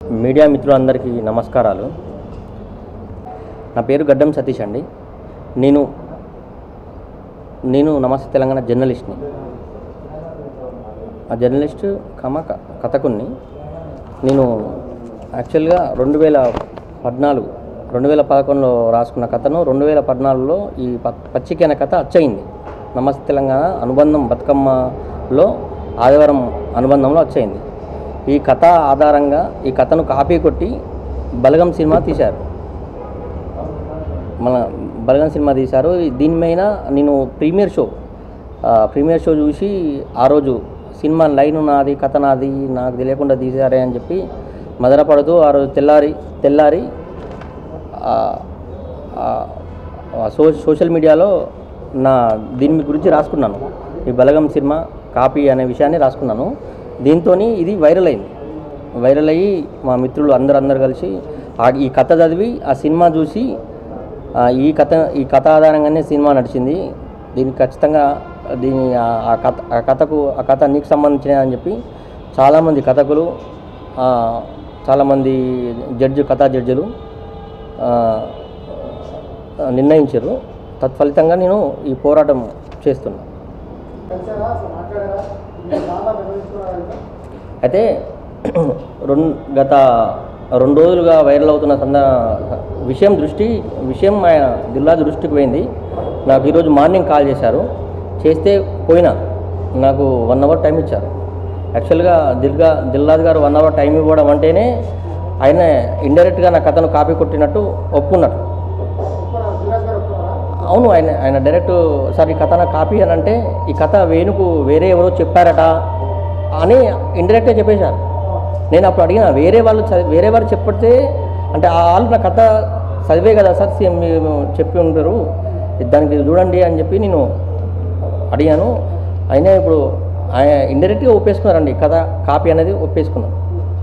Media మిత్రులందరికీ నమస్కారాలు నా పేరు గడ్డం సతీష్ అండి నేను నేను నమస్తే తెలంగాణ జర్నలిస్ట్ని ఆ జర్నలిస్ట్ కమ క- కథకుని నేను యాక్చువల్గా రెండు వేల పద్నాలుగు రెండు వేల పదకొండులో రాసుకున్న కథను రెండు వేల పద్నాలుగులో ఈ ప- పచ్చిక అనే కథ అచ్చయింది నమస్తే తెలంగాణ అనుబంధం బతుకమ్మలో ఆదివారం అనుబంధంలో వచ్చయింది ఈ కథ ఆధారంగా ఈ కథను కాపీ కొట్టి బలగం సినిమా తీశారు మన బలగం సినిమా తీశారు దీని మీద నేను ప్రీమియర్ షో ఆ, ప్రీమియర్ షో చూసి ఆ రోజు సినిమా లైన్ నాది కథ నాది నాకు తెలియకుండా తీశారే అని చెప్పి మదనపడుతూ ఆ రోజు తెల్లారి తెల్లారి ఆ, ఆ, ఆ సో సోషల్ మీడియాలో నా దీని గురించి రాసుకున్నాను ఈ బలగం సినిమా కాపీ అనే విషయాన్ని రాసుకున్నాను దీంతో ఇది వైరల్ అయింది వైరల్ అయ్యి మా మిత్రులు అందరు అందరు కలిసి ఆ ఈ కథ చదివి ఆ సినిమా చూసి ఆ, ఈ కథ ఈ కథ ఆధారంగానే సినిమా నడిచింది దీనికి ఖచ్చితంగా దీని ఆ- ఆ కథ ఆ కథకు ఆ కథ నీకు సంబంధించినది అని చెప్పి చాలామంది కథకులు ఆ, చాలామంది జడ్జి కథా జడ్జిలు ఆ, నిర్ణయించారు తత్ఫలితంగా నేను ఈ పోరాటం చేస్తున్నా అయితే రెండు గత రెండు రోజులుగా వైరల్ అవుతున్న సంద విషయం దృష్టి విషయం ఆయన దిల్లా దృష్టికి పోయింది నాకు ఈరోజు మార్నింగ్ కాల్ చేశారు చేస్తే పోయినా నాకు వన్ అవర్ టైం ఇచ్చారు యాక్చువల్గా దిల్గా దిల్లాద్ గారు వన్ అవర్ టైం ఇవ్వడం అంటేనే ఆయన ఇండైరెక్ట్గా నా కథను కాపీ కొట్టినట్టు ఒప్పుకున్నట్టు అవును ఆయన ఆయన డైరెక్ట్ సార్ ఈ కథ నా కాపీ అని అంటే ఈ కథ వేణుకు వేరే ఎవరో చెప్పారట అని ఇండైరెక్ట్గా చెప్పేశారు నేను అప్పుడు అడిగిన వేరే వాళ్ళు చదివి వేరే వారు చెప్పితే అంటే ఆ వాళ్ళు నా కథ చదివే కదా సార్ సేమ్ మీరు చెప్పి ఉంటారు దానికి చూడండి అని చెప్పి నేను అడిగాను అయినా ఇప్పుడు ఆయన ఇండైరెక్ట్గా ఒప్పేసుకున్నారండి కథ కాపీ అనేది ఒప్పేసుకున్నారు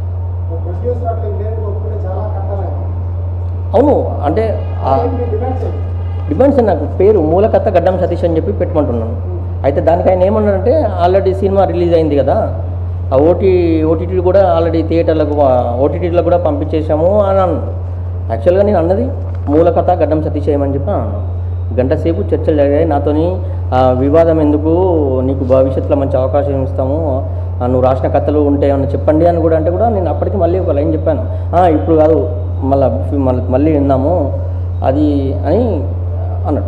అవును అంటే ఆ డిమాండ్స్ నాకు పేరు మూలకథ గడ్డం సతీష్ అని చెప్పి పెట్టమంటున్నాను అయితే దానికి ఆయన ఏమన్నాడంటే ఆల్రెడీ సినిమా రిలీజ్ అయింది కదా ఆ ఓటీ ఓటీటీ కూడా ఆల్రెడీ థియేటర్లకు ఓటీటీలకు కూడా పంపించేశాము అని అన్నాను యాక్చువల్గా నేను అన్నది మూలకథ గడ్డం సతీష్ చేయమని చెప్పి అన్నాను గంట సేపు చర్చలు జరిగాయి నాతోని ఆ, వివాదం ఎందుకు నీకు భవిష్యత్తులో మంచి అవకాశం ఇస్తాము ఆ, నువ్వు రాసిన కథలు ఉంటే ఏమన్నా చెప్పండి అని కూడా అంటే కూడా నేను అప్పటికి మళ్ళీ ఒక లైన్ చెప్పాను "ఆ, ఇప్పుడు కాదు మళ్ళీ మళ్ళీ మళ్ళీ విందాము అది అని అన్నాడు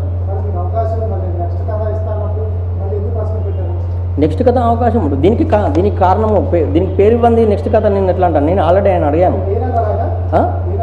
నెక్స్ట్ కథ అవకాశం ఉంటుంది దీనికి కా దీనికి కారణము పే- దీనికి పేరు ఇవ్వండి నెక్స్ట్ కథ నేను ఎట్లా అంటాను నేను ఆల్రెడీ ఆయన అడిగాను ఆ?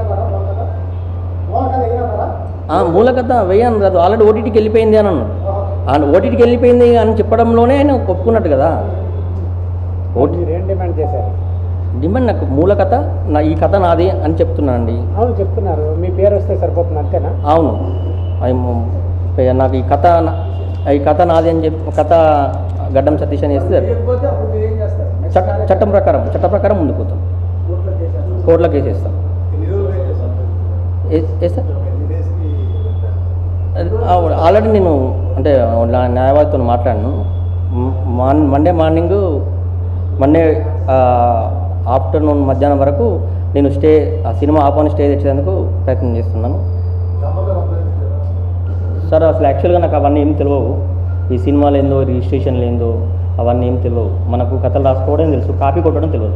ఆ, మూల కథ వేయను కాదు ఆల్రెడీ ఓటీటీకి వెళ్ళిపోయింది అని అన్నాడు ఆ ఓటీటీకి వెళ్ళిపోయింది అని చెప్పడంలోనే ఆయన ఒప్పుకున్నట్టు కదా ఓటీ మీరు ఏం డిమాండ్ చేశారు డిమాండ్ నాకు మూల కథ నా ఈ కథ నాది అని చెప్తున్నానండి అవును చెప్తున్నారు మీ పేరు వస్తే సరిపోతుంది అంతేనా అవును ఐ- పే- నాకు ఈ కథ నా- ఈ కథ నాది అని చెప్పి కథ గడ్డం సతీష్ అని వేస్తే చట్ట చట్టం ప్రకారం చట్ట ప్రకారం ముందుకు పోతాం కోర్టులో కేసు వేస్తాం ఏ- వేస్తా ఆల్రెడీ నేను అంటే నా న్యాయవాదితో మాట్లాడాను మ- మార్ మండే మార్నింగ్ మండే ఆఫ్టర్నూన్ మధ్యాహ్నం వరకు నేను స్టే ఆ సినిమా ఆపని స్టే తెచ్చేందుకు ప్రయత్నం చేస్తున్నాను సార్ అసలు యాక్చువల్గా నాకు అవన్నీ ఏం తెలియవు ఈ సినిమాలు ఏందో రిజిస్ట్రేషన్లు ఏందో అవన్నీ ఏం తెలియవు మనకు కథలు రాసుకోవడం తెలుసు కాపీ కొట్టడం తెలియదు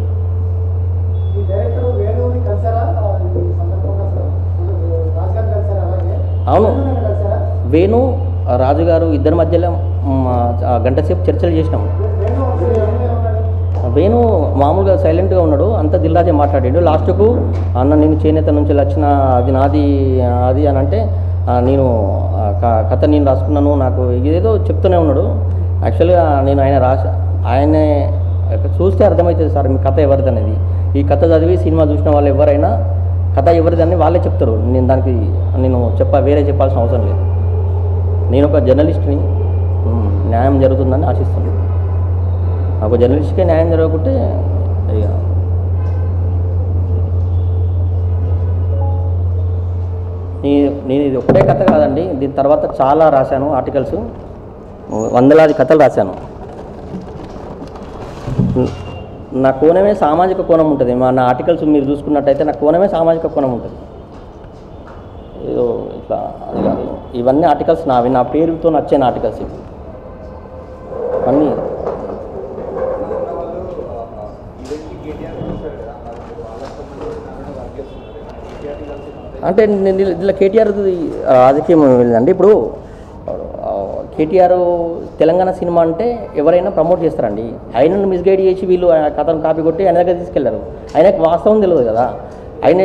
అవును వేణు ఆ రాజుగారు ఇద్దరి మధ్యలో మ్, ఆ గంట సేపు చర్చలు చేసినాము వేణు మామూలుగా సైలెంట్గా ఉన్నాడు అంత దిల్లాజే మాట్లాడాడు లాస్ట్కు అన్న నేను చేనేత నుంచి వచ్చిన అది నాది అది అని అంటే "ఆ, నేను ఆ, క- కథ నేను రాసుకున్నాను నాకు ఇదేదో చెప్తూనే ఉన్నాడు యాక్చువల్గా నేను ఆయన రాస ఆయనే చూస్తే అర్థమవుతుంది సార్ మీ కథ ఎవరిది అనేది ఈ కథ చదివి సినిమా చూసిన వాళ్ళు ఎవరైనా కథ ఎవరిదని వాళ్ళే చెప్తారు నేను దానికి నేను చెప్ప వేరే చెప్పాల్సిన అవసరం లేదు నేను ఒక జర్నలిస్ట్ని మ్, న్యాయం జరుగుతుందని ఆశిస్తున్నాను ఒక జర్నలిస్ట్కే న్యాయం జరగకుంటే ఇక నీ- నేను ఇది ఒకటే కథ కాదండి దీని తర్వాత చాలా రాశాను ఆర్టికల్స్ వందలాది కథలు రాశాను నా కోణమే సామాజిక కోణం ఉంటుంది మా నా ఆర్టికల్స్ మీరు చూసుకున్నట్టయితే నా కోణమే సామాజిక కోణం ఉంటుంది ఏదో ఇట్లా అది కాదు ఇవన్నీ ఆర్టికల్స్ నావి నా పేరుతో నచ్చే ఆర్టికల్స్ ఇవి అన్నీ అంటే నేను ఇలా- ఇలా కేటీఆర్ రాజకీయం వెళ్ళండి ఇప్పుడు ఆ, కేటీఆర్ తెలంగాణ సినిమా అంటే ఎవరైనా ప్రమోట్ చేస్తారండి ఆయనను మిస్గైడ్ చేసి వీళ్ళు ఆ కథను కాపీ కొట్టి ఆయన దగ్గర తీసుకెళ్లారు ఆయనకు వాస్తవం తెలియదు కదా ఆయన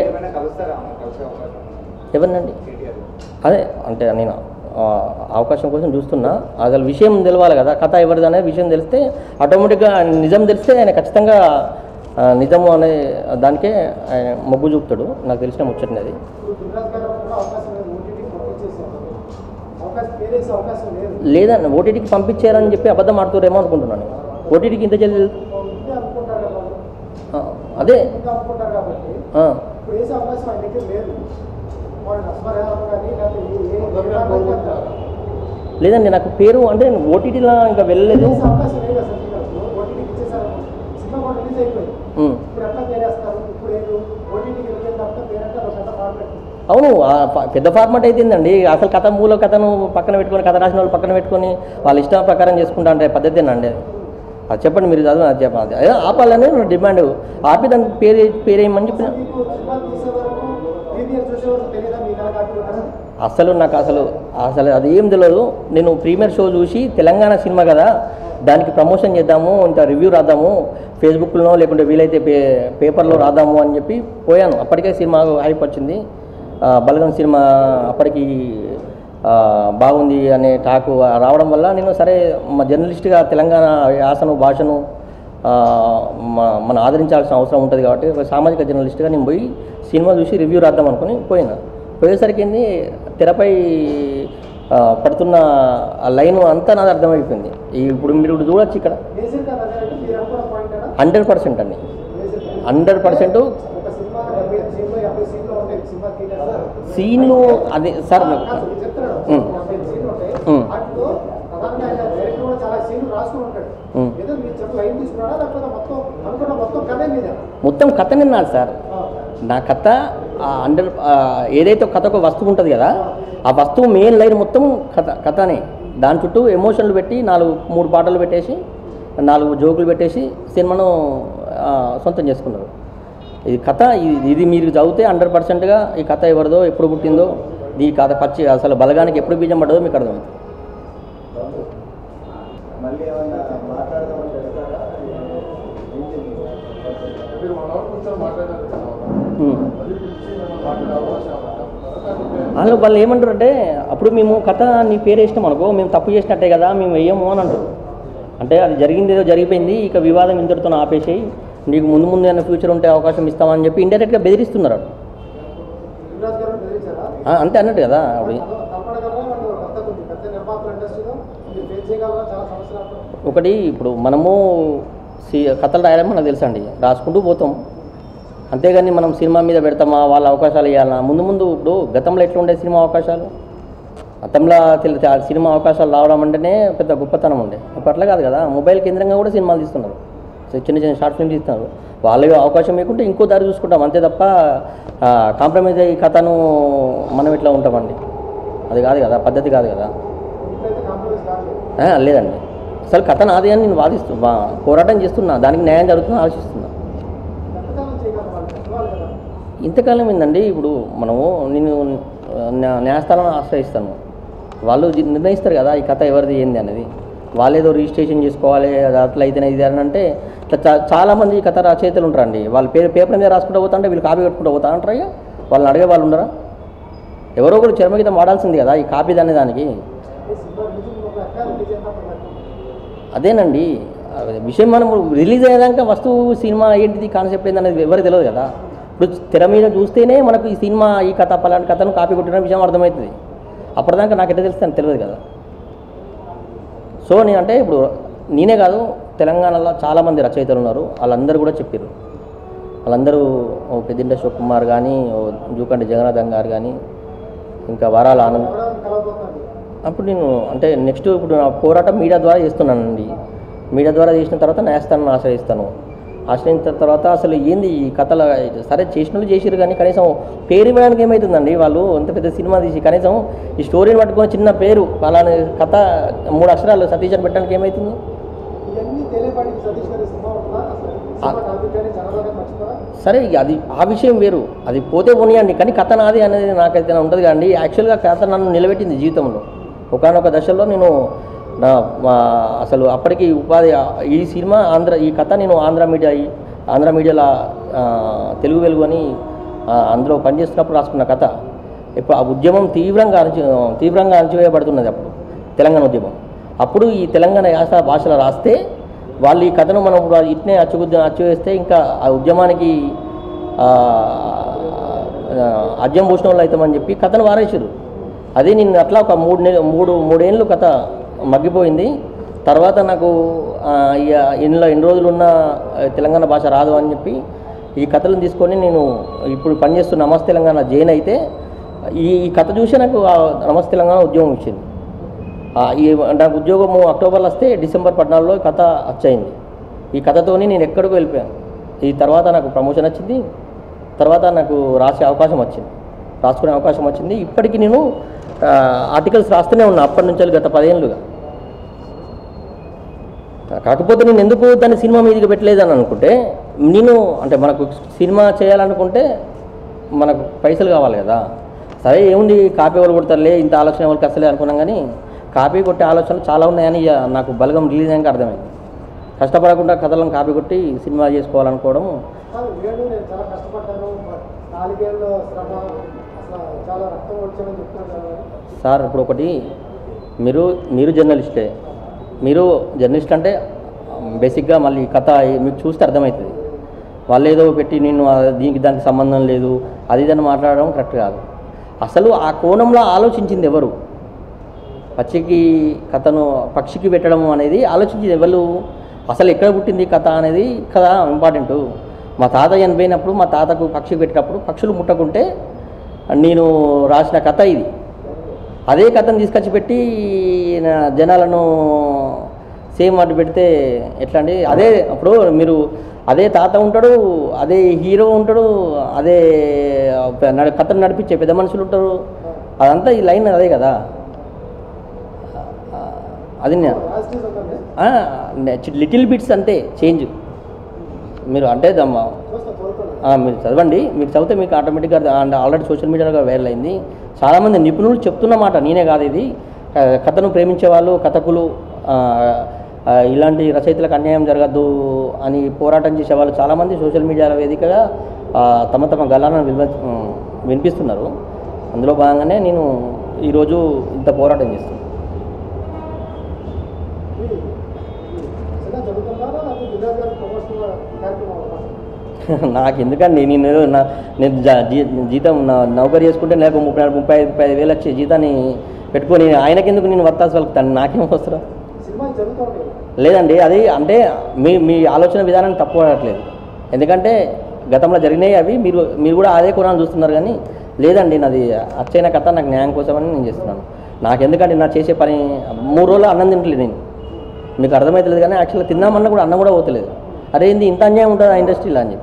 ఎవరినండి అదే అంటే నేను ఆ, అవకాశం కోసం చూస్తున్నా అసలు విషయం తెలవాలి కదా కథ ఎవరిది అనే విషయం తెలిస్తే ఆటోమేటిక్గా నిజం తెలిస్తే ఆయన ఖచ్చితంగా ఆ, నిజము అనే దానికే ఆయన మొగ్గు చూపుతాడు నాకు తెలిసిన ముచ్చటినది అది ఇప్పుడు గుజరాత్ గారు కూడా అవకాశం లేదు ఓటీటీ పంపించేసారు అవకాశం పేరేసే అవకాశం లేదు లేదండి ఓటీటీకి పంపించారని చెప్పి అబద్ధం ఆడుతారేమో అనుకుంటున్నాను ఓటీటీకి ఇంత జల్ది ఇంతే అనుకుంటారు కదా వాళ్ళు. ఆ, అదే ఇంతే అనుకుంటారు కాబట్టి ఆ, ఇప్పుడు వేసే అవకాశం ఆయన దగ్గర లేదు వాళ్ళు నష్టపరిహారం కానీ లేకపోతే ఏ- ఏ విధానం కానీ లేదండి నాకు పేరు అంటే ఓటీటీలో ఇంకా వెళ్ళలేదు వేసే అవకాశం లేదు అసలు ఇప్పుడు ఓటీటీకి ఇచ్చేసారు సినిమా కూడా రిలీజ్ అయిపోయింది ఉమ్. ఇప్పుడు ఎట్లా పేరేస్తారు ఇప్పుడు ఏదో ఓటీటీకి వెళ్ళిన తర్వాత పేరంటే ఒక పెద్ద ఫార్మెట్ అవును ఆ ఫ- పెద్ద ఫార్మాట్ అయితేందండి అసలు కథ మూల కథను పక్కన పెట్టుకొని కథ రాసిన వాళ్ళు పక్కన పెట్టుకొని వాళ్ళ ఇష్టం ప్రకారం చేసుకుంటా అంటే పద్ధతేనండి అది అది చెప్పండి మీరు చదువు అది చెప్పండి అదే ఆపాలని నా డిమాండ్ ఆపి దానికి పేరు పేరేయమని చెప్పిన మీకు సినిమా తీసే వరకు ప్రీమియర్ చూసే వరకు తెలియదా మీ కళ కాపీ ఉంటారా అసలు నాకు అసలు అసలు అది ఏం తెలియదు నేను ప్రీమియర్ షో చూసి తెలంగాణ సినిమా కదా దానికి ప్రమోషన్ చేద్దాము ఇంకా రివ్యూ రాద్దాము ఫేస్బుక్లో లేకుంటే వీలైతే పే పేపర్లో రాద్దాము అని చెప్పి పోయాను అప్పటికే సినిమా హైప్ వచ్చింది ఆ, బలగం సినిమా అప్పటికి ఆ, బాగుంది అనే టాకు రావడం వల్ల నేను సరే మా జర్నలిస్ట్గా తెలంగాణ యాసను భాషను ఆ, మ- మనం ఆదరించాల్సిన అవసరం ఉంటుంది కాబట్టి ఒక సామాజిక జర్నలిస్ట్గా నేను పోయి సినిమా చూసి రివ్యూ రాద్దాం అనుకుని పోయినా పోయేసరికి ఏంది తెరపై ఆ, పడుతున్న ఆ లైన్ అంతా నాకు అర్థమైపోయింది ఈ ఇప్పుడు మీరు ఇప్పుడు చూడొచ్చు ఇక్కడ బేసిక్ గా అదే అంటే మీరు అనుకున్న పాయింట్ అయినా హండ్రెడ్ పర్సెంట్ అండి బేసిక్ హండ్రెడ్ పర్సెంట్ ఒక సినిమా డెబ్బై ఐదు సీన్లు యాభై సీన్లు ఉంటాయి సినిమా థియేటర్ సీన్లు అదే సార్ చెప్తాడు ఉమ్. డెబ్బై ఐదు సీన్లు ఉంటాయి ఉమ్. వాటిలో ప్రధానంగా ఆయన డైరెక్టర్ కూడా చాలా సీన్లు రాస్తూ ఉంటాడు ఉమ్. ఏదో మీరు చెప్పి లైన్ తీసుకున్నాడా లేకపోతే మొత్తం అనుకున్న మొత్తం కథే మీద మొత్తం కథ నిన్నాడు సార్ నా కథ ఆ అండర్ ఆ, ఏదైతే కథ ఒక వస్తువు ఉంటుంది కదా ఆ వస్తువు మెయిన్ లైన్ మొత్తం కథ కథనే దాని చుట్టూ ఎమోషన్లు పెట్టి నాలుగు మూడు పాటలు పెట్టేసి నాలుగు జోకులు పెట్టేసి సినిమాను ఆ, సొంతం చేసుకున్నారు ఇది కథ ఇది ఇది మీరు చదివితే హండ్రెడ్ పర్సెంట్గా ఈ కథ ఎవరిదో ఎప్పుడు పుట్టిందో ఈ కథ పచ్చి అసలు బలగానికి ఎప్పుడు బీజం పడ్డదో మీకు అర్థమవుతుంది మళ్ళీ ఏమన్నా మాట్లాడదామని చెప్తారా మీరు వన్ అవర్ కూర్చొని మాట్లాడారు కదా ఉమ్. మళ్ళీ పిలిచి మిమ్మల్ని మాట్లాడే అవకాశం ఏమన్నా ఉంటుందా? లేకపోతే వాళ్ళు వాళ్ళు ఏమంటారు అంటే అప్పుడు మేము కథ నీ పేరు వేసినాం అనుకో మేము తప్పు చేసినట్టే కదా మేము వేయము అని అంటారు అంటే అది జరిగింది ఏదో జరిగిపోయింది ఇక వివాదం ఇంతటితో ఆపేసేయి నీకు ముందు ముందు ఏమైనా ఫ్యూచర్ ఉంటే అవకాశం ఇస్తామని చెప్పి ఇండైరెక్ట్గా బెదిరిస్తున్నారు వాళ్ళు. యువరాజ్ గారు బెదిరించారా ఆ, అంతే అన్నట్టు కదా అప్పుడు తప్పడగలరా వాళ్ళు కొత్త కొంచెం పెద్ద నిర్మాతల ఇండస్ట్రీలో మీరు ఫేస్ చేయగలరా చాలా సంవత్సరాలు ఒకటి ఇప్పుడు మనము సి కథలు రాయడం మనకు తెలుసా అండి రాసుకుంటూ పోతాం అంతేగాని మనం సినిమా మీద పెడతామా వాళ్ళ అవకాశాలు ఇవ్వాలన్నా ముందు ముందు ఇప్పుడు గతంలో ఎట్లా ఉండే సినిమా అవకాశాలు గతంలో తెలి- ఆ సినిమా అవకాశాలు రావడం అంటేనే పెద్ద గొప్పతనం ఉండే ఇప్పుడు అట్లా కాదు కదా మొబైల్ కేంద్రంగా కూడా సినిమాలు తీస్తున్నారు సో చిన్న చిన్న షార్ట్ ఫిల్మ్ తీస్తున్నారు వాళ్ళకి అవకాశం లేకుంటే ఇంకో దారి చూసుకుంటాం అంతే తప్ప కాంప్రమైజ్ అయ్యి కథను మనం ఇట్లా ఉంటామండి అది కాదు కదా పద్ధతి కాదు కదా ఇంట్లో కాంప్రమైజ్ కాదు ఆ, లేదండి అసలు కథ నాది అని నేను వాదిస్తూ వా- పోరాటం చేస్తున్నా దానికి న్యాయం జరుగుతుందని ఆలోచిస్తున్నా ఎంతకాలం చేయగలరు వాళ్ళు పెద్దవాళ్ళు కదా ఇంతకాలం ఏందండి ఇప్పుడు మనము నేను ఆ, న్యా- న్యాయస్థానాన్ని ఆశ్రయిస్తాను వాళ్ళు జి- నిర్ణయిస్తారు కదా ఈ కథ ఎవరిది ఏంది అనేది వాళ్ళేదో రిజిస్ట్రేషన్ చేసుకోవాలి అది అట్లా అయితేనే ఇది అని అంటే ఇట్లా చా- చాలామంది కథ రచయితలు ఉంటారండి వాళ్ళ పేరు పేపర్ మీద రాసుకుంటూ పోతా అంటే వీళ్ళు కాపీ పెట్టుకుంటూ పోతా అంటారు ఇక వాళ్ళని అడిగే వాళ్ళు ఉండరా ఎవరో ఒకరు చర్మగీతం వాడాల్సింది కదా ఈ కాపీ అనే దానికి ఈ సినిమా రిలీజ్ ఒక ఎక్కడ రిలీజ్ అయినప్పుడు అదేనండి అది విషయం మనం రిలీజ్ అయ్యేదాకా వస్తువు సినిమా ఏంటిది కాన్సెప్ట్ ఏంది అనేది ఎవరికి తెలియదు కదా ఇప్పుడు తెర మీద చూస్తేనే మనకు ఈ సినిమా ఈ కథ పలాంటి కథను కాపీ కొట్టిన విషయం అర్థమవుతుంది అప్పటిదాకా నాకు ఎట్లా తెలుస్తుంది తెలియదు కదా సో నేను అంటే ఇప్పుడు నేనే కాదు తెలంగాణలో చాలామంది రచయితలు ఉన్నారు వాళ్ళందరూ కూడా చెప్పారు వాళ్ళందరూ ఓ పెద్దింట శివకుమార్ కానీ ఓ జూకంటి జగన్నాథం గారు కానీ ఇంకా వరాల ఆనంద్ ఎవరైనా కలవబోతున్నారు అప్పుడు నేను అంటే నెక్స్ట్ ఇప్పుడు నా పోరాటం మీడియా ద్వారా చేస్తున్నానండి మీడియా ద్వారా చేసిన తర్వాత న్యాయస్థానాన్ని ఆశ్రయిస్తాను ఆశ్రయించిన తర్వాత అసలు ఏంది ఈ కథల సరే చేసిన వాళ్ళు చేసిరు కానీ కనీసం పేరు ఇవ్వడానికి ఏమవుతుందండి వాళ్ళు ఎంత పెద్ద సినిమా తీసి కనీసం ఈ స్టోరీని పట్టుకొని చిన్న పేరు అలానే కథ మూడు అక్షరాలు సతీష్ అని పెట్టడానికి ఏమవుతుంది ఇవన్నీ తేలిపాటి సతీష్ గారి సినిమా ఉంటుందా అసలు సినిమా టాపిక్ కానీ జనాభా కానీ మర్చిపోరా సరే ఇక అది ఆ విషయం వేరు అది పోతే పోనీయండి కానీ కథ నాది అనేది నాకైతే ఉంటుంది కానీ యాక్చువల్గా కథ నన్ను నిలబెట్టింది జీవితంలో ఒకనొక దశలో నేను నా మా అసలు అప్పటికి ఉపాధి ఈ సినిమా ఆంధ్ర ఈ కథ నేను ఆంధ్ర మీడియా ఈ- ఆంధ్ర మీడియాలో ఆ, తెలుగు వెలుగు అని ఆ, అందులో పనిచేస్తున్నప్పుడు రాసుకున్న కథ ఇప్పుడు ఆ ఉద్యమం తీవ్రంగా అణచి తీవ్రంగా అణచివేయబడుతున్నది అప్పుడు తెలంగాణ ఉద్యమం అప్పుడు ఈ తెలంగాణ యాస భాషలో రాస్తే వాళ్ళు ఈ కథను మనం ఇప్పుడు ఇట్నే అచ్చుగుద్ద అచ్చువేస్తే ఇంకా ఆ ఉద్యమానికి ఆ, ఆ, అజ్యం పోసిన వాళ్ళు అవుతామని చెప్పి కథను వారేసారు అది నేను అట్లా ఒక మూడు నెల మూడు మూడేళ్ళు కథ మగ్గిపోయింది తర్వాత నాకు ఆ, ఇక ఇందులో ఎన్ని రోజులు ఉన్న ఆ, తెలంగాణ భాష రాదు అని చెప్పి ఈ కథలను తీసుకొని నేను ఇప్పుడు పనిచేస్తున్న నమస్తే తెలంగాణ జైన్ అయితే ఈ ఈ కథ చూసి నాకు ఆ నమస్తే తెలంగాణ ఉద్యోగం ఇచ్చింది ఆ, ఈ నాకు ఉద్యోగము అక్టోబర్లో వస్తే డిసెంబర్ పద్నాలుగులో ఈ కథ అచ్చయింది ఈ కథతోని నేను ఎక్కడికి వెళ్ళిపోయాను ఈ తర్వాత నాకు ప్రమోషన్ వచ్చింది తర్వాత నాకు రాసే అవకాశం వచ్చింది రాసుకునే అవకాశం వచ్చింది ఇప్పటికీ నేను ఆ, ఆర్టికల్స్ రాస్తూనే ఉన్నా అప్పటి నుంచి గత పదేళ్ళుగా కాకపోతే నేను ఎందుకు దాన్ని సినిమా మీదకి పెట్టలేదని అనుకుంటే నేను అంటే మనకు సినిమా చేయాలనుకుంటే మనకు పైసలు కావాలి కదా సరే ఏముంది కాపీ వాళ్ళు కొడతారులే ఇంత ఆలోచన వాళ్ళకి అసలే అనుకున్నాం కానీ కాపీ కొట్టే ఆలోచనలు చాలా ఉన్నాయని ఇక నాకు బలగం రిలీజ్ అయ్యాక అర్థమైంది కష్టపడకుండా కథలను కాపీ కొట్టి సినిమా చేసుకోవాలనుకోవడం కాదు వేణు నేను చాలా కష్టపడ్డాను బట్ నాలుగేళ్ళ శ్రమ అసలు చాలా రక్తం వచ్చామని చెప్తున్నాను కదా సార్ ఇప్పుడు ఒకటి మీరు మీరు జర్నలిస్టే మీరు జర్నలిస్ట్ అంటే బేసిక్గా మళ్ళీ కథ మీకు చూస్తే అర్థమవుతుంది వాళ్ళు ఏదో పెట్టి నేను ఆ దీనికి దానికి సంబంధం లేదు అది ఇదని మాట్లాడడం కరెక్ట్ కాదు అసలు ఆ కోణంలో ఆలోచించింది ఎవరు పక్షికి కథను పక్షికి పెట్టడం అనేది ఆలోచించింది ఎవరు అసలు ఎక్కడ పుట్టింది కథ అనేది కదా ఇంపార్టెంట్ మా తాత చనిపోయినప్పుడు మా తాతకు పక్షికి పెట్టినప్పుడు పక్షులు ముట్టకుంటే నేను రాసిన కథ ఇది అదే కథను తీసుకొచ్చి పెట్టి నా జనాలను సేమ్ అటు పెడితే ఎట్లా అండి అదే అప్పుడు మీరు అదే తాత ఉంటాడు అదే హీరో ఉంటాడు అదే నడ- కథను నడిపించే పెద్ద మనుషులు ఉంటారు అదంతా ఈ లైన్ అదే కదా అది నే- యాజిటీస్ ఉంటుంది ఆ, నే- లిటిల్ బిట్స్ అంతే చేంజ్ మీరు అంటే దమ్మ చూస్తా చదువుతాను ఆ, మీరు చదవండి మీరు చదివితే మీకు ఆటోమేటిక్గా అండ్ ఆల్రెడీ సోషల్ మీడియాలో వైరల్ అయింది చాలామంది నిపుణులు చెప్తున్న మాట నేనే కాదు ఇది ఆ, కథను ప్రేమించే వాళ్ళు కథకులు ఆ, ఆ, ఇలాంటి రచయితలకు అన్యాయం జరగద్దు అని పోరాటం చేసే వాళ్ళు చాలామంది సోషల్ మీడియాల వేదికగా ఆ, తమ తమ గలాలను విల్వ వినిపిస్తున్నారు అందులో భాగంగానే నేను ఈరోజు ఇంత పోరాటం చేస్తున్నాను ఇది చిన్న చదువుతున్నారా అది విరాజ్ గారి ప్రమోషన్ కార్యక్రమం అవ్వాలి నాకు ఎందుకండి నేను ఏదో నా నేను జా- జీ- జీతం నా నౌకరీ చేసుకుంటే నెలకు ముప్పై నాలుగు ముప్పై ఐదు ముప్పై ఐదు వేలు వచ్చే జీతాన్ని పెట్టుకొని ఆయనకెందుకు నేను వర్తాల్సి వెళ్తాను నాకేం అవసరం సినిమా చదువుతూ ఉంటాయి లేదండి అది అంటే మీ మీ ఆలోచన విధానాన్ని తప్పు పడట్లేదు ఎందుకంటే గతంలో జరిగినాయి అవి మీరు మీరు కూడా అదే కొనాలని చూస్తున్నారు కానీ లేదండి నాది అచ్చైన కథ నాకు న్యాయం కోసమని నేను చేస్తున్నాను నాకెందుకంటే నా చేసే పని మూడు రోజులు అన్నం తింటలేదు నేను మీకు అర్థమవుతలేదు కానీ యాక్చువల్గా తిందామన్నా కూడా అన్నం కూడా పోతలేదు అరే ఏంది ఇంత అన్యాయం ఉంటుంది ఆ ఇండస్ట్రీలో అని చెప్పి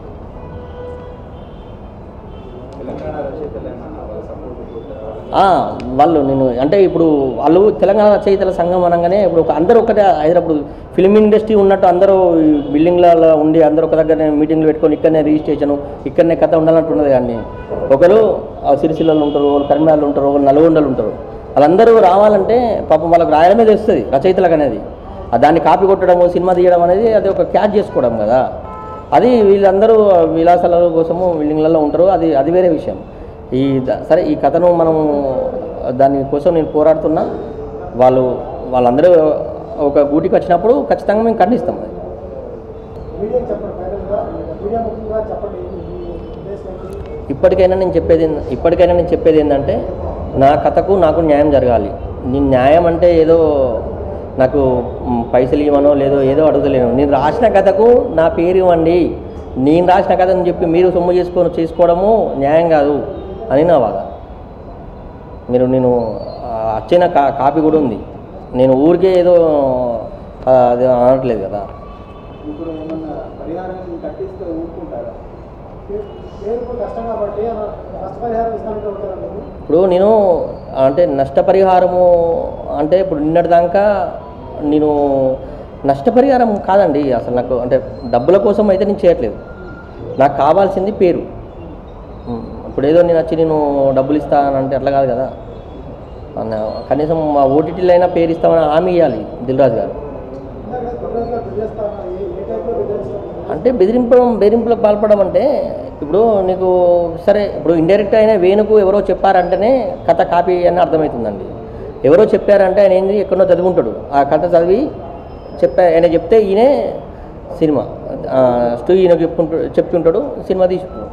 తెలంగాణ రచయితలు ఏమన్నా వాళ్ళ సపోర్ట్ ఆ, వాళ్ళు నేను అంటే ఇప్పుడు వాళ్ళు తెలంగాణ రచయితల సంఘం అనగానే ఇప్పుడు ఒక అందరూ ఒకటే హైదరాబాద్ ఫిల్మ్ ఇండస్ట్రీ ఉన్నట్టు అందరూ ఈ బిల్డింగ్లలో ఉండి అందరూ ఒక దగ్గర మీటింగ్లు పెట్టుకొని ఇక్కడనే రిజిస్ట్రేషన్ ఇక్కడనే కథ ఉండాలంటూ ఉన్నది కానీ ఒకరు ఆ సిరిసిల్లలో ఉంటారు ఒకరు కరీంనగర్లో ఉంటారు ఒకరు నల్గొండలు ఉంటారు వాళ్ళందరూ రావాలంటే పాపం వాళ్ళకి రాయడమే తెలుస్తుంది రచయితలకు అనేది ఆ దాన్ని కాపీ కొట్టడము సినిమా తీయడం అనేది అది ఒక క్యాచ్ చేసుకోవడం కదా అది వీళ్ళందరూ విలాసాల కోసము బిల్డింగ్లలో ఉంటారు అది అది వేరే విషయం ఈ ద- సరే ఈ కథను మనం దాని కోసం నేను పోరాడుతున్నా వాళ్ళు వాళ్ళందరూ ఒక గూటికి వచ్చినప్పుడు ఖచ్చితంగా మేము ఖండిస్తాం అది మీడియాకి చెప్పండి ఫైనల్గా మీడియా ముఖ్యంగా చెప్పండి ఈ ఉద్దేశం ఏంటి ఇప్పటికైనా నేను చెప్పేది ఏంద- ఇప్పటికైనా నేను చెప్పేది ఏంటంటే నా కథకు నాకు న్యాయం జరగాలి నేను న్యాయం అంటే ఏదో నాకు మ్, పైసలు ఇవ్వనో లేదో ఏదో అడుగుతలేను నేను రాసిన కథకు నా పేరు ఇవ్వండి నేను రాసిన కథ అని చెప్పి మీరు సొమ్ము చేసుకొని చేసుకోవడము న్యాయం కాదు అని నా వాద మీరు నేను ఆ, వచ్చిన కా కాపీ కూడా ఉంది నేను ఊరికే ఏదో ఆ, అది అనట్లేదు కదా ఇప్పుడు ఏమన్నా పరిహారం కట్టిస్తే ఊరుకుంటారా పే- పేరుకు కష్టం కాబట్టి అలా నష్టపరిహారం ఇస్తానంటే ఉంటారా మీరు ఇప్పుడు నేను అంటే నష్టపరిహారము అంటే ఇప్పుడు నిన్నటి దాకా నేను నష్టపరిహారం కాదండి అసలు నాకు అంటే డబ్బుల కోసం అయితే నేను చేయట్లేదు నాకు కావాల్సింది పేరు ఉమ్, ఇప్పుడు ఏదో నేను వచ్చి నేను డబ్బులు ఇస్తానంటే అట్లా కాదు కదా అన్న- కనీసం మా ఓటీటీలో అయినా పేరు ఇస్తామని హామీ ఇవ్వాలి దిల్రాజు గారు ఇందాక దుర్రాజు గారు బెదిరిస్తాను ఏ ఏ టైప్లో బెదిరిస్తారు అంటే బెదిరింపడం బెదిరింపులకు పాల్పడడం అంటే ఇప్పుడు నీకు సరే ఇప్పుడు ఇండైరెక్ట్ అయిన వేణుకు ఎవరో చెప్పారంటేనే కథ కాపీ అని అర్థమవుతుందండి ఎవరో చెప్పారంటే ఆయన ఏంది ఎక్కడో చదువుకుంటాడు ఆ కథ చదివి చెప్పా ఆయన చెప్తే ఈయనే సినిమా స్టూ ఈయన చెప్పుకుంటూ చెప్తుంటాడు సినిమా తీసుకుంటాడు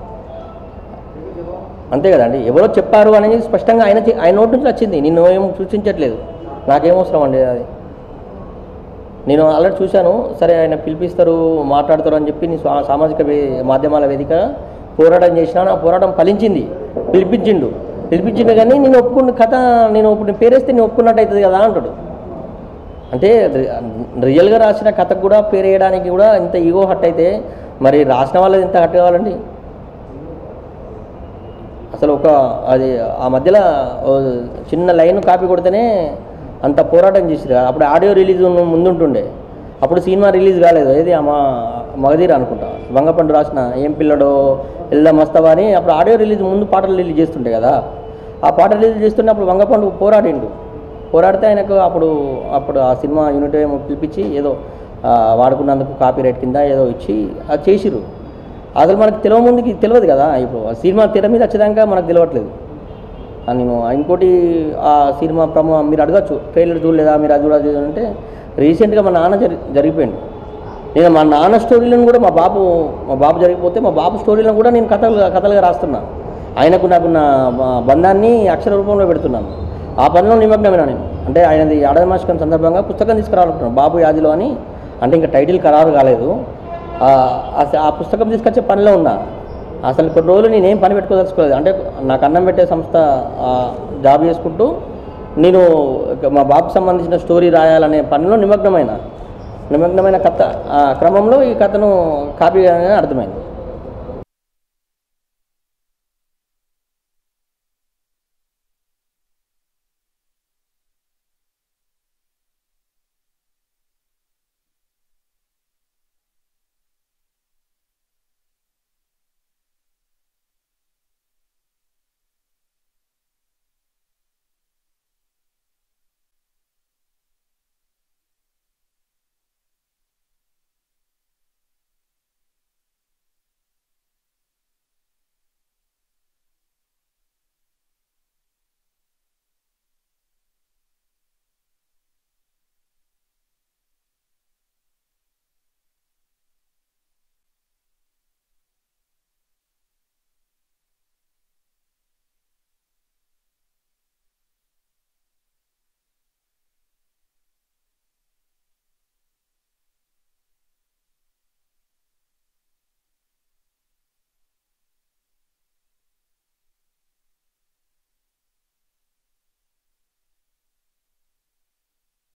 అంతే కదండి ఎవరో చెప్పారు అనేది స్పష్టంగా ఆయన చె- ఆయన నోటి నుంచి వచ్చింది నిన్ను ఏం సూచించట్లేదు నాకేం అవసరం అండి అది నేను ఆల్రెడీ చూశాను సరే ఆయన పిలిపిస్తారు మాట్లాడతారు అని చెప్పి నేను సా- సామాజిక వే- మాధ్యమాల వేదిక పోరాటం చేసినా ఆ పోరాటం ఫలించింది పిలిపించిండు పిలిపించిండు కానీ నేను ఒప్పుకున్న కథ నేను ఇప్పుడు పేరేస్తే నేను ఒప్పుకున్నట్టు అవుతుంది కదా అంటాడు అంటే రి- రియల్గా రాసిన కథకు కూడా పేరు వేయడానికి కూడా ఇంత ఈగో హట్ అయితే మరి రాసిన వాళ్ళది ఎంత హట్ కావాలండి అసలు ఒక అది ఆ మధ్యలో ఓ చిన్న లైన్ కాపీ కొడితేనే అంత పోరాటం చేసిరు అప్పుడు ఆడియో రిలీజ్ ఉన్న- ముందుంటుండే అప్పుడు సినిమా రిలీజ్ కాలేదు ఏది మా మగధీర అనుకుంటా వంగపండు రాసిన ఏం పిల్లడో ఎల్దా మస్తవా అని అప్పుడు ఆడియో రిలీజ్ ముందు పాటలు రిలీజ్ చేస్తుండే కదా ఆ పాట రిలీజ్ చేస్తుంటే అప్పుడు వంగపండు పోరాడిండు పోరాడితే ఆయనకు అప్పుడు అప్పుడు ఆ సినిమా యూనిట్ ఏమో పిలిపించి ఏదో ఆ, వాడుకున్నందుకు కాపీ రైట్ కింద ఏదో ఇచ్చి అది చేసిరు అసలు మనకు తెలియ ముందుకి తెలియదు కదా ఇప్పుడు ఆ సినిమా తెర మీద వచ్చేదాకా మనకు తెలియట్లేదు ఆ నేను ఇంకోటి ఆ సినిమా ప్రమో మీరు అడగచ్చు ట్రైలర్ చూడలేదా మీరు అది చూడదు అంటే రీసెంట్గా మా నాన్న జరి జరిగిపోయింది నేను మా నాన్న స్టోరీలను కూడా మా బాబు మా బాబు జరిగిపోతే మా బాబు స్టోరీలను కూడా నేను కథలు కథలుగా రాస్తున్నా ఆయనకు నాకున్న మా బంధాన్ని అక్షర రూపంలో పెడుతున్నాను ఆ పనిలో నిమగ్నమైన నేను అంటే ఆయనది ఏడాది మాసికం సందర్భంగా పుస్తకం తీసుకురావాలనుకున్నాను బాబు యాదిలో అని అంటే ఇంకా టైటిల్ ఖరారు కాలేదు ఆ- ఆ- ఆ పుస్తకం తీసుకొచ్చే పనిలో ఉన్నా అసలు కొన్ని రోజులు నేనేం పని పెట్టుకోదలుచుకోలేదు అంటే నాకు అన్నం పెట్టే సంస్థ ఆ, జాబ్ చేసుకుంటూ నేను ఇక మా బాబుకు సంబంధించిన స్టోరీ రాయాలనే పనిలో నిమగ్నమైన నిమగ్నమైన కథ ఆ క్రమంలో ఈ కథను కాపీ అని అర్థమైంది